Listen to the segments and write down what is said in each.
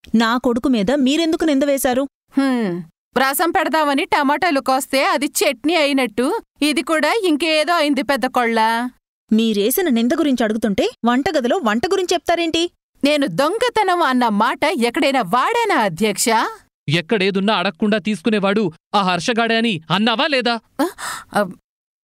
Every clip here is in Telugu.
నా కొడుకు మీద మీరెందుకు నింద వేశారు హ్మ్. రసం పెడదామని టమాటాలు కోస్తే అది చట్నీ అయినట్టు ఇది కూడా ఇంకేదో అయింది పెద్ద కొళ్ళ మీరేసిన నింద గురించి అడుగుతుంటే వంటగదిలో వంట గురించి చెప్తారేంటి నేను దొంగతనం అన్న మాట ఎక్కడైనా వాడానా అధ్యక్ష ఎక్కడేదున్నా అడగకుండా తీసుకునేవాడు ఆ హర్షగాడే అని అన్నావా లేదా అబ్-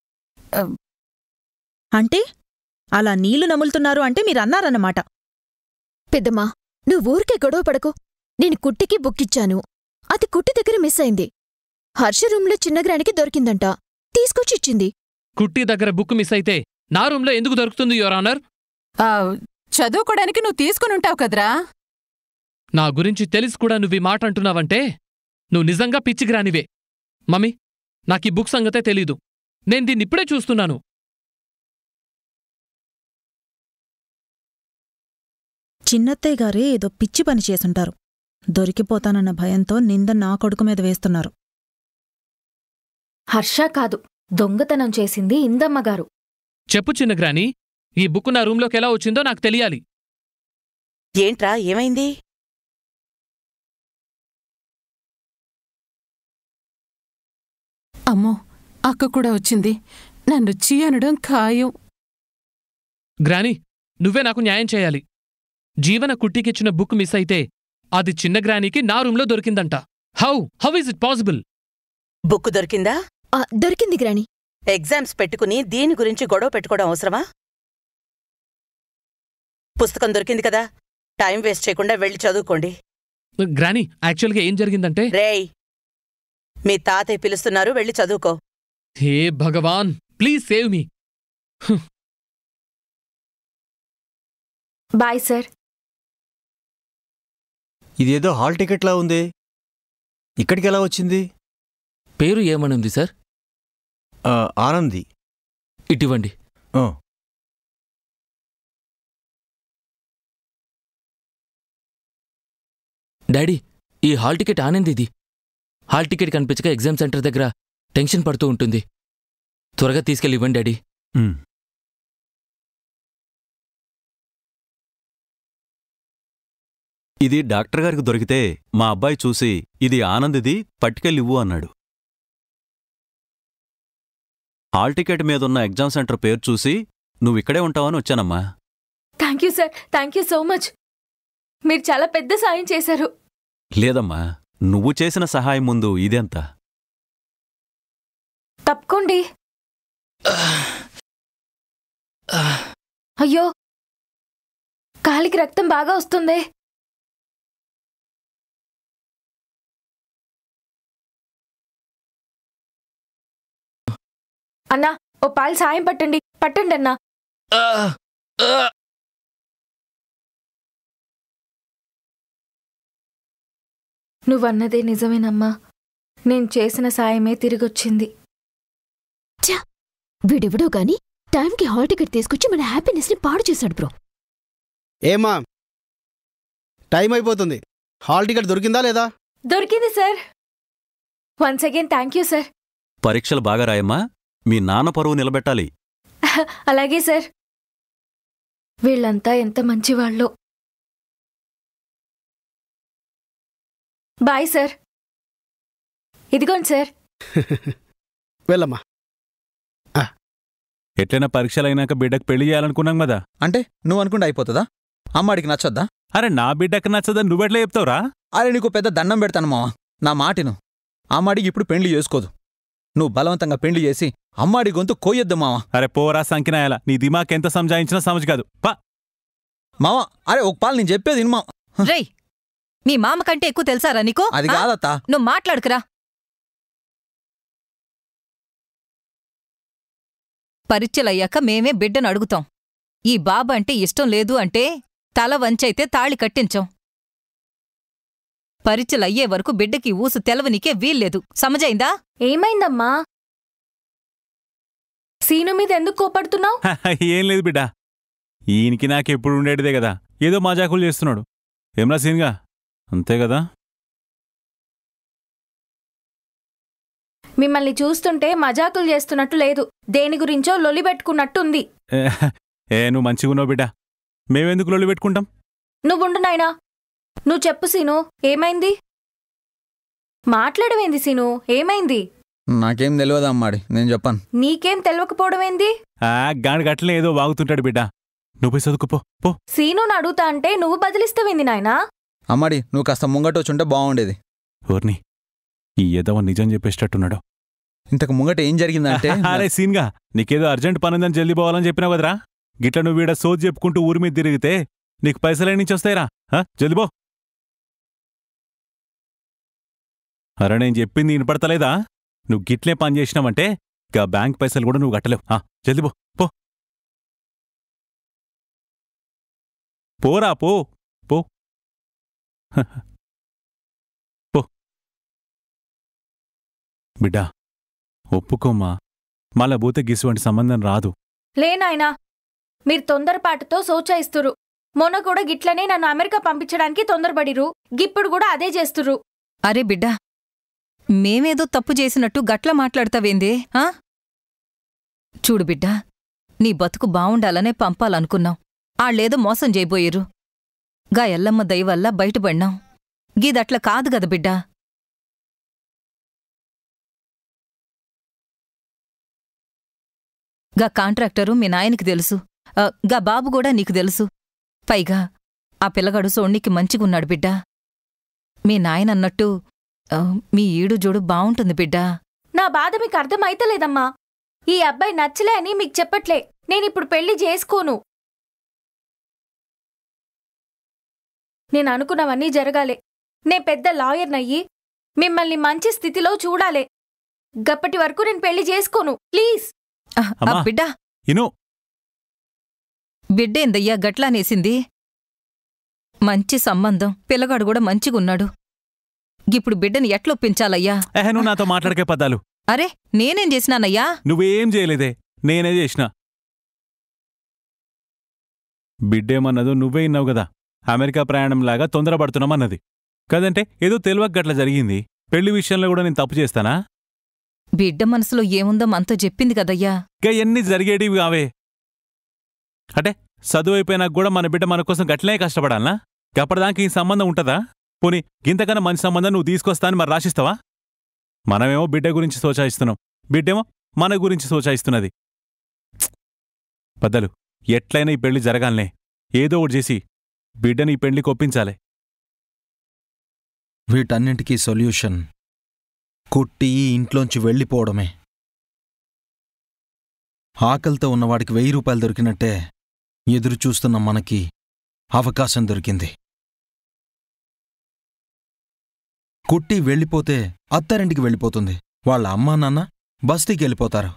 అంటే అలా నీళ్లు నములుతున్నారు అంటే మీరన్నారన్నమాట పెద్దమ్మా నువ్వు ఊరికే గొడవ పడకు నేను కుట్టికి బుక్కిచ్చాను అది కుట్టి దగ్గర మిస్ అయింది హర్ష రూంలో చిన్నగ్రానికి దొరికిందంట తీసుకొచ్చి ఇచ్చింది కుట్టి దగ్గర బుక్ మిస్ అయితే నా రూంలో ఎందుకు దొరుకుతుంది యువర్ ఆనర్ ఆ, చదువుకోడానికి నువ్వు తీసుకునుంటావు కదరా నా గురించి తెలిసి కూడా నువ్వు ఈ మాట అంటున్నావంటే నువ్వు నిజంగా పిచ్చిగ్రానివే మమ్మీ నాకీ బుక్ సంగతే తెలీదు నేను దీన్నిప్పుడే చూస్తున్నాను చిన్నత్తయ్య గారే ఏదో పిచ్చి పని చేసుంటారు దొరికిపోతానన్న భయంతో నింద నా కొడుకు మీద వేస్తున్నారు హర్ష కాదు దొంగతనం చేసింది ఇందమ్మగారు చెప్పు చిన్నగ్రాని ఈ బుక్ నా రూంలోకి ఎలా వచ్చిందో నాకు తెలియాలి ఏంట్రా ఏమైంది అమ్మో అక్క కూడా వచ్చింది నన్ను చీ అనడం ఖాయం గ్రాని నువ్వే నాకు న్యాయం చేయాలి జీవన కుట్టికిచ్చిన బుక్ మిస్ అయితే అది చిన్న గ్రానీకి నా రూంలో దొరికిందంట how how is it possible book దొరికిందా ఆ, దొరికింది గ్రాని ఎగ్జామ్స్ పెట్టుకుని దీని గురించి గొడవ పెట్టుకోవడం అవసరమా పుస్తకం దొరికింది కదా టైం వేస్ట్ చేయకుండా వెళ్ళి చదువుకోండి గ్రాని యాక్చువల్గా ఏం జరిగిందంటే రేయ్ మీ తాతయ్య పిలుస్తున్నారు వెళ్ళి చదువుకో హే Bhagavan please save me bye sir ఇదేదో హాల్ టికెట్లా ఉంది ఇక్కడికి ఎలా వచ్చింది పేరు ఏమనుంది సార్ ఆ, ఆనంది ఇటివ్వండి ఆ, డాడీ ఈ హాల్ టికెట్ ఆనంది ఇది హాల్ టికెట్ కనిపించక ఎగ్జామ్ సెంటర్ దగ్గర టెన్షన్ పడుతూ ఉంటుంది త్వరగా తీసుకెళ్ళి ఇవ్వండి డాడీ ఉమ్. ఇది డాక్టర్ గారికి దొరికితే మా అబ్బాయి చూసి ఇది ఆనందిది పట్టుకెళ్ళివ్వు అన్నాడు హాల్ టికెట్ మీదున్న ఎగ్జామ్ సెంటర్ పేరు చూసి నువ్విక్కడే ఉంటావని వచ్చానమ్మా thank you sir thank you so much మీరు చాలా పెద్ద సాయం చేశారు లేదమ్మా నువ్వు చేసిన సహాయం ముందు ఇదెంత తప్పుకోండి అయ్యో కాలికి రక్తం బాగా వస్తుంది అన్నా ఓ పాలు సాయం పట్టండి పట్టండి అన్నా నువ్వన్నదే నిజమేనమ్మా నేను చేసిన సాయమే తిరిగొచ్చింది వీడెవడో గాని టైంకి హాల్ టికెట్ తీసుకొచ్చి మన హ్యాపీనెస్ ని పాడు చేశాడు బ్రో ఏమా టైం అయిపోతుంది హాల్ టికెట్ దొరికిందా లేదా దొరికింది sir once again thank you sir పరీక్షలు బాగా రాయమ్మా మీ నాన్న పరువు నిలబెట్టాలి అలాగే సార్ వీళ్ళంతా ఎంత మంచివాళ్ళో బాయ్ సార్ ఇదిగోండి సార్ వెళ్ళమ్మా ఎట్లైనా పరీక్షలైనాక బిడ్డకు పెళ్లి చేయాలనుకున్నాం కదా అంటే నువ్వు అనుకుంటే అయిపోతుందా అమ్మాడికి నచ్చొద్దా అరే నా బిడ్డకు నచ్చదని నువ్వెట్లా చెప్తావురా అరే నీకు పెద్ద దండం పెడతాను మావా నా మాటిను అమ్మాడికి ఇప్పుడు పెండ్లి చేసుకోదు నువ్వు బలవంతంగా పెండ్లి చేసి అమ్మాడి గొంతు కోయొద్దు మావా అరే పోరా సంకినాయాల నీ దిమాక్ ఎంత సంజాయించినా సమజ్ కాదు పా మావా అరే ఒక పాలు నేను చెప్పేది ఇను మావా రేయ్ మీ మామ కంటే ఎక్కువ తెలుసారా నీకు అది ఆ? కాదత్తా నువ్వు మాట్లాడుకురా పరీక్షలయ్యాక మేమే బిడ్డను అడుగుతాం ఈ బాబు అంటే ఇష్టం లేదు అంటే తల వంచైతే తాళి కట్టించాం పరీక్షలయ్యే వరకు బిడ్డకి ఊసు తెలవనికే వీల్లేదు సమజైందా ఏమైందమ్మా సీను మీద ఎందుకు కోపడుతున్నావు ఏం లేదు బిడ్డ ఈయనకి నాకెప్పుడు ఉండేటిదే కదా ఏదో మజాకులు చేస్తున్నాడు ఏమరా సీన్గా అంతే కదా మిమ్మల్ని చూస్తుంటే మజాకులు చేస్తున్నట్టు లేదు దేని గురించో లొలి పెట్టుకున్నట్టుంది ఏ, ఏ నువ్వు మంచిగా ఉన్నావు బిడ్డ మేమెందుకు లొల్లి పెట్టుకుంటాం నువ్వుండు నాయనా నువ్వు చెప్పు సీను ఏమైంది మాట్లాడవేంది సీను ఏమైంది నాకేం తెలియదు అమ్మాడి నేను చెప్పాను నీకేం తెలవకపోవడం ఏంది ఆ గాడి గట్లనే ఏదో వాగుతుంటాడు బిడ్డ నువ్వు పోయి చదువుకుపో పో సీనుని అడుగుతా అంటే నువ్వు బదిలిస్తావేంది నాయనా అమ్మాడి నువ్వు కాస్త ముంగట వచ్చుంటే బాగుండేది ఊర్ని ఈ ఏదో నిజం చెప్పేటట్టున్నాడు ఇంతకు ముంగట ఏం జరిగిందంటే అరే సీన్గా నీకేదో అర్జెంట్ పని ఉందని జల్దీ పోవాలని చెప్పినావు కదరా గిట్ల నువ్వు వీడ సోది చెప్పుకుంటూ ఊరి మీద తిరిగితే నీకు పైసలు నుంచి వస్తాయిరా ఆ, జల్దీ పో అరే నేను చెప్పింది వినపడతలేదా నువ్వు గిట్లే పని చేసినావంటే ఇక బ్యాంక్ పైసలు కూడా నువ్వు కట్టలేవు ఆ, జల్దీ పో పో పోరా పో పో పో బిడ్డా ఒప్పుకోమ్మా మళ్ళా భూత గిసువంటి సంబంధం రాదు లే నాయనా మీరు తొందరపాటుతో సోచాయిస్తురు మొన్న కూడా గిట్లనే నన్ను అమెరికా పంపించడానికి తొందరపడిరు గిప్పుడు కూడా అదే చేస్తురు అరే బిడ్డా మేమేదో తప్పు చేసినట్టు గట్ల మాట్లాడతావేందే ఆ? చూడు బిడ్డా నీ బతుకు బావుండాలనే పంపాలనుకున్నాం ఆళ్ళేదో మోసం చేయబోయిరు గా ఎల్లమ్మ దయ వల్ల బయటపడినాం గీదట్ల కాదు గద బిడ్డా గా కాంట్రాక్టరు మీ నాయనకి తెలుసు ఆ, గా బాబు కూడా నీకు తెలుసు పైగా ఆ పిల్లగాడు సోణ్ణికి మంచిగున్నాడు బిడ్డా మీ నాయనన్నట్టు ఆ, మీ ఈడు జోడు బావుంటుంది బిడ్డా నా బాధ మీకు అర్థమైతలేదమ్మా ఈ అబ్బాయి నచ్చలే అని మీకు చెప్పట్లే నేనిప్పుడు పెళ్లి చేసుకోను నేను అనుకున్నవన్నీ జరగాలే నే పెద్ద లాయర్నయ్యి మిమ్మల్ని మంచి స్థితిలో చూడాలే గప్పటి వరకు నేను పెళ్లి చేసుకోను ప్లీజ్ ఆ, ఆ అమ్మా. బిడ్డా ఇను బిడ్డేందయ్యా గట్లానేసింది మంచి సంబంధం పిల్లగాడు కూడా మంచిగున్నాడు ఇప్పుడు బిడ్డని ఎట్లొప్పించాలయ్యా ఏహే నువ్వు నాతో మాట్లాడకే పద్దాలు అరే నేనేం చేసినానయ్యా నువ్వేం చేయలేదే నేనే చేసిన బిడ్డేమన్నదో నువ్వే ఇన్నావు కదా అమెరికా ప్రయాణంలాగా తొందరపడుతున్నామన్నది కదంటే ఏదో తెలివక గట్ల జరిగింది పెళ్లి విషయంలో కూడా నేను తప్పు చేస్తానా బిడ్డ మనసులో ఏముందో మనతో చెప్పింది కదయ్యా ఇక ఎన్ని జరిగేటివి కావే అంటే చదువు అయిపోయినాక కూడా మన బిడ్డ మన కోసం గట్లనే కష్టపడాలనా అప్పటిదాకా ఈ సంబంధం ఉంటదా పోనీ ఇంతకన్నా మంచి సంబంధం నువ్వు తీసుకొస్తా అని మరి రాసిస్తావా మనమేమో బిడ్డ గురించి సోచాయిస్తున్నాం బిడ్డేమో మన గురించి సోచాయిస్తున్నది ప్చ్! పెద్దలు ఎట్లయినా ఈ పెళ్లి జరగాలనే ఏదో ఒకటి చేసి బిడ్డని ఈ పెళ్లికి ఒప్పించాలి వీటన్నింటికీ సొల్యూషన్ కుట్టి ఈ ఇంట్లోంచి వెళ్ళిపోవడమే ఆకలితో ఉన్నవాడికి వెయ్యి రూపాయలు దొరికినట్టే ఎదురు చూస్తున్న మనకి అవకాశం దొరికింది కుట్టి వెళ్ళిపోతే అత్తారింటికి వెళ్ళిపోతుంది వాళ్ళ అమ్మా నాన్న బస్తీకి వెళ్ళిపోతారు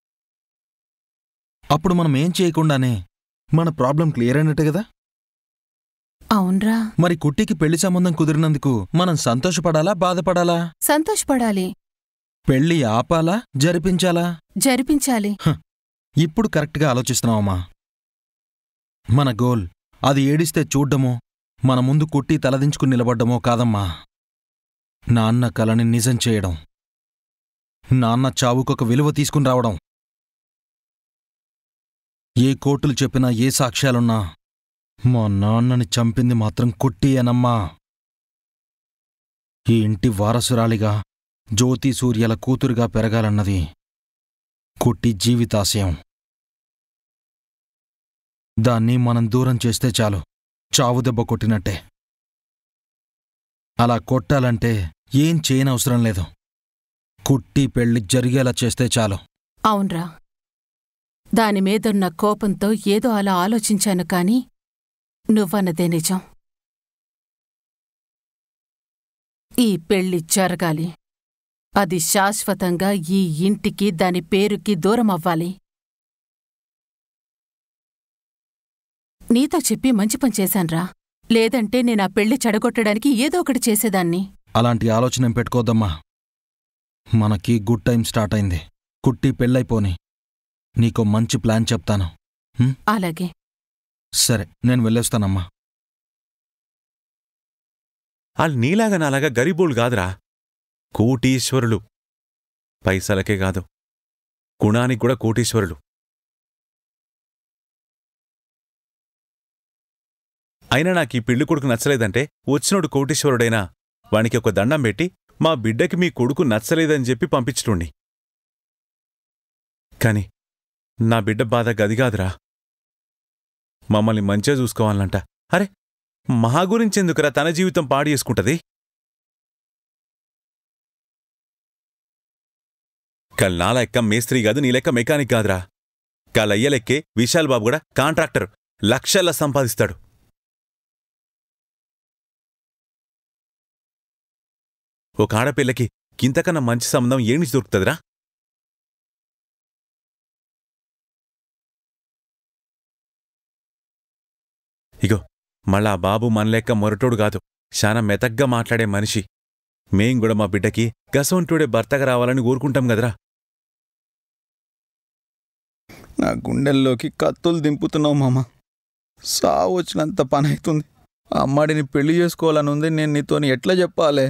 అప్పుడు మనం ఏం చేయకుండానే మన ప్రాబ్లం క్లియర్ అయినట్టే కదా అవునరా మరి కుట్టికి పెళ్లి సంబంధం కుదిరినందుకు మనం సంతోషపడాలా బాధపడాలా సంతోషపడాలి పెళ్లి ఆపాలా జరిపించాలా జరిపించాలి ఇప్పుడు కరెక్ట్గా ఆలోచిస్తున్నావమ్మా మన గోల్ అది ఏడిస్తే చూడ్డమో మన ముందు కుట్టి తలదించుకుని నిలబడ్డమో కాదమ్మా నాన్న కలని నిజం చేయడం నాన్న చావుకొక విలువ తీసుకుని రావడం ఏ కోర్టులు చెప్పినా ఏ సాక్ష్యాలున్నా మా నాన్నని చంపింది మాత్రం కుట్టి అనమ్మా ఈ ఇంటి వారసురాలిగా జ్యోతి సూర్యల కూతురుగా పెరగాలన్నది కుట్టి జీవితాశయం దాన్ని మనం దూరం చేస్తే చాలు చావు దెబ్బ కొట్టినట్టే అలా కొట్టాలంటే ఏం చేయనవసరం లేదు కుట్టి పెళ్లి జరిగేలా చేస్తే చాలు అవునరా దాని మీదున్న కోపంతో ఏదో అలా ఆలోచించాను కాని నువ్వన్నదే నిజం ఈ పెళ్లి జరగాలి అది శాశ్వతంగా ఈ ఇంటికి దాని పేరుకి దూరమవ్వాలి నీతో చెప్పి మంచి పని చేశాన్రా లేదంటే నేను ఆ పెళ్లి చెడగొట్టడానికి ఏదో ఒకటి చేసేదాన్ని అలాంటి ఆలోచన ఏం పెట్టుకోద్దమ్మా మనకి గుడ్ టైం స్టార్ట్ అయింది కుట్టి పెళ్ళైపోని నీకో మంచి ప్లాన్ చెప్తాను హ్మ్? అలాగే సరే నేను వెళ్ళొస్తానమ్మా వాళ్ళు నీలాగా నాలాగా గరీబోళ్ళు కాదురా కోటీశ్వరులు పైసలకే కాదు గుణానికి కూడా కోటీశ్వరులు అయినా నాకు ఈ పెళ్లి కొడుకు నచ్చలేదంటే వచ్చినోడు కోటీశ్వరుడైనా వానికి ఒక దండం పెట్టి మా బిడ్డకి మీ కొడుకు నచ్చలేదని చెప్పి పంపించుటుండి కాని నా బిడ్డ బాధ గది కాదురా మమ్మల్ని మంచిగా చూసుకోవాలంట అరే మహా గురించెందుకురా తన జీవితం పాడు చేసుకుంటది కల్ నా లెక్క మేస్త్రి కాదు నీ లెక్క మెకానిక్ కాదురా కాలయ్య లెక్కే విశాల్ బాబు కూడా కాంట్రాక్టర్ లక్షల్లో సంపాదిస్తాడు ఒక ఆడపిల్లకి ఇంతకన్నా మంచి సంబంధం ఏమి దొరుకుతుందిరా ఇగో మళ్ళా ఆ బాబు మన లెక్క మొరటోడు కాదు శానా మెతగ్గా మాట్లాడే మనిషి మేం కూడా మా బిడ్డకి గసవంటుడే భర్తగా రావాలని ఊరుకుంటాం కదరా నా గుండెల్లోకి కత్తులు దింపుతున్నావు మామ సావు వచ్చినంత పని అవుతుంది ఆ అమ్మాడిని పెళ్లి చేసుకోవాలని ఉంది నేను నీతోని ఎట్లా చెప్పాలే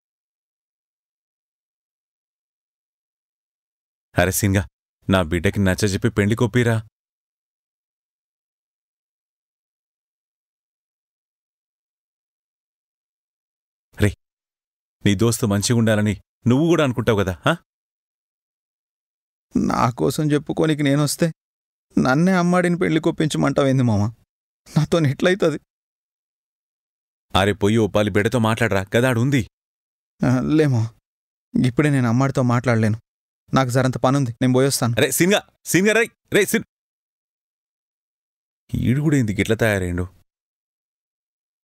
అరే సింగా నా బిడ్డకి నచ్చజెప్పి పెళ్లి కొప్పిరా రే నీ దోస్తు మంచిగుండాలని నువ్వు కూడా అనుకుంటావు కదా ఆ? నా కోసం చెప్పుకోనికి నేనొస్తే నన్నే అమ్మాడిని పెళ్లి కొప్పించమంటావేంది మామ నాతోని ఎట్లయితుంది అరే పొయ్యి ఓ పాలి బిడ్డతో మాట్లాడరా గదాడు ఉంది లేమో ఇప్పుడే నేను అమ్మాడితో మాట్లాడలేను నాకు జరంత పనుంది నేను పోయొస్తాను రే సిన్గా సిన్గా రై రే సిన్ ఈడు కూడా ఇందుకు ఇట్లా తయారైండు